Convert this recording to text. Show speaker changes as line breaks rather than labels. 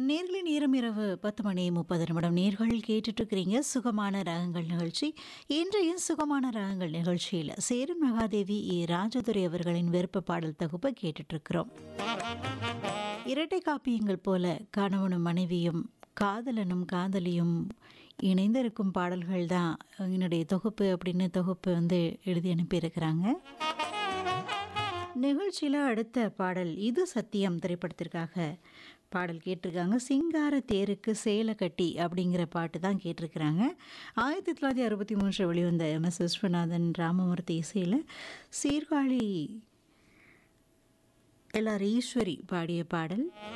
நேர்களை நேரம் இரவு பத்து மணி முப்பது நிமிடம் நேர்கள் கேட்டுட்டு இருக்கிறீங்க சுகமான ராகங்கள் நிகழ்ச்சி இன்றைய சுகமான ராகங்கள் நிகழ்ச்சியில் சேரன் மகாதேவி ஏ ராஜதுரை அவர்களின் விருப்ப பாடல் தொகுப்பை கேட்டுட்டு இருக்கிறோம் இரட்டை காப்பியங்கள் போல கணவனும் மனைவியும் காதலனும் காதலியும் இணைந்திருக்கும் பாடல்கள் தான் என்னுடைய தொகுப்பு அப்படின்னு தொகுப்பு வந்து எழுதி அனுப்பியிருக்கிறாங்க நிகழ்ச்சியில் அடுத்த பாடல் இது சத்தியம் திரைப்படத்திற்காக பாடல் கேட்டிருக்காங்க சிங்கார தேருக்கு சேலை கட்டி அப்படிங்கிற பாட்டு தான் கேட்டிருக்கிறாங்க ஆயிரத்தி தொள்ளாயிரத்தி அறுபத்தி மூன்று வெளிவந்த எம் எஸ் விஸ்வநாதன் ராமமூர்த்தி இசையில் சீர்காழி எல்லார் ஈஸ்வரி பாடிய பாடல்